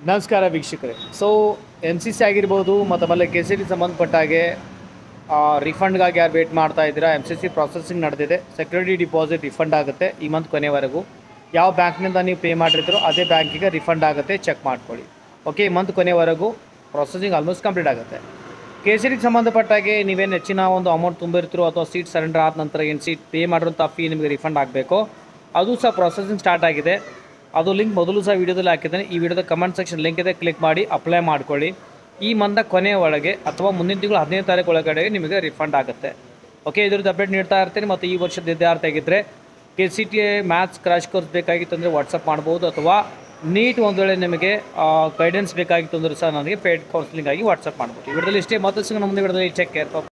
ನಮಸ್ಕಾರ ವೀಕ್ಷಕರೇ so M C C ಆಗಿರ್ಬೋದು ಮತ್ತು ಆಮೇಲೆ ಕೆ ಸಿ ಟಿ ಸಂಬಂಧಪಟ್ಟ ಹಾಗೆ ರಿಫಂಡ್ಗಾಗಿ ಯಾರು ವೇಟ್ ಮಾಡ್ತಾ ಇದ್ದೀರಾ ಎಮ್ ಸಿ ಸಿ ಪ್ರಾಸೆಸಿಂಗ್ ನಡೆದಿದೆ ಸೆಕ್ಯೂರಿಟಿ ಡಿಪಾಸಿಟ್ ರಿಫಂಡ್ ಆಗುತ್ತೆ ಈ ಮಂತ್ ಕೊನೆವರೆಗೂ ಯಾವ ಬ್ಯಾಂಕ್ನಿಂದ ನೀವು ಪೇ ಮಾಡಿರ್ತೀರೋ ಅದೇ ಬ್ಯಾಂಕಿಗೆ ರಿಫಂಡ್ ಆಗುತ್ತೆ ಚೆಕ್ ಮಾಡ್ಕೊಳ್ಳಿ ಓಕೆ ಈ ಮಂತ್ ಕೊನೆವರೆಗೂ ಪ್ರಾಸೆಸಿಂಗ್ ಆಲ್ಮೋಸ್ಟ್ ಕಂಪ್ಲೀಟ್ ಆಗುತ್ತೆ ಕೆ ಸಿ ಟಿಗೆ ಸಂಬಂಧಪಟ್ಟಾಗೆ ನೀವೇನು ಹೆಚ್ಚಿನ ಒಂದು ಅಮೌಂಟ್ ತುಂಬಿರ್ತೀರೋ ಅಥವಾ ಸೀಟ್ ಸರೆಂಡರ್ ಆದ ನಂತರ ಏನು ಸೀಟ್ ಪೇ ಮಾಡಿರೋಂಥ ಫೀ ನಿಮಗೆ ರಿಫಂಡ್ ಆಗಬೇಕು ಅದು ಸಹ ಪ್ರೊಸೆಸಿಂಗ್ ಸ್ಟಾರ್ಟ್ ಆಗಿದೆ ಅದು ಲಿಂಕ್ ಮೊದಲು ಸಹ ವೀಡಿಯೋದಲ್ಲಿ ಹಾಕಿದ್ದೇನೆ ಈ ವಿಡಿಯೋದ ಕಮೆಂಟ್ ಸೆಕ್ಷನ್ ಲಿಂಕ್ ಇದೆ ಕ್ಲಿಕ್ ಮಾಡಿ ಅಪ್ಲೈ ಮಾಡ್ಕೊಳ್ಳಿ ಈ ಮಂದ ಕೊನೆಯ ಒಳಗೆ ಅಥವಾ ಮುಂದಿನ ತಿಂಗಳು ಹದಿನೈದು ತಾರೀಕು ಒಳಗಡೆ ನಿಮಗೆ ರಿಫಂಡ್ ಆಗುತ್ತೆ ಓಕೆ ಇದ್ರದ್ದು ಅಪ್ಡೇಟ್ ನೀಡ್ತಾ ಇರ್ತೀನಿ ಮತ್ತು ಈ ವರ್ಷದ ವಿದ್ಯಾರ್ಥಿ ಆಗಿದ್ದರೆ K C T maths crash course ಬೇಕಾಗಿತ್ತು ಅಂದರೆ ವಾಟ್ಸಪ್ ಮಾಡ್ಬೋದು ಅಥವಾ ನೀಟ್ ಒಂದು ವೇಳೆ ನಿಮಗೆ ಗೈಡೆನ್ಸ್ ಬೇಕಾಗಿತ್ತು ಅಂದರೆ ಸಹ ನನಗೆ ಪೇಡ್ ಕೌನ್ಸಿಲಿಂಗ್ ಆಗಿ ವಾಟ್ಸಪ್ ಮಾಡ್ಬೋದು ಈ ವಿಡಿಯೋದಲ್ಲಿ ಇಷ್ಟೇ ಮತ್ತೆ ಸಿಗೋಣ ಮುಂದೆ ವಿಡಿಯೋದಲ್ಲಿ ಚೆಕ್ ಕೇರ್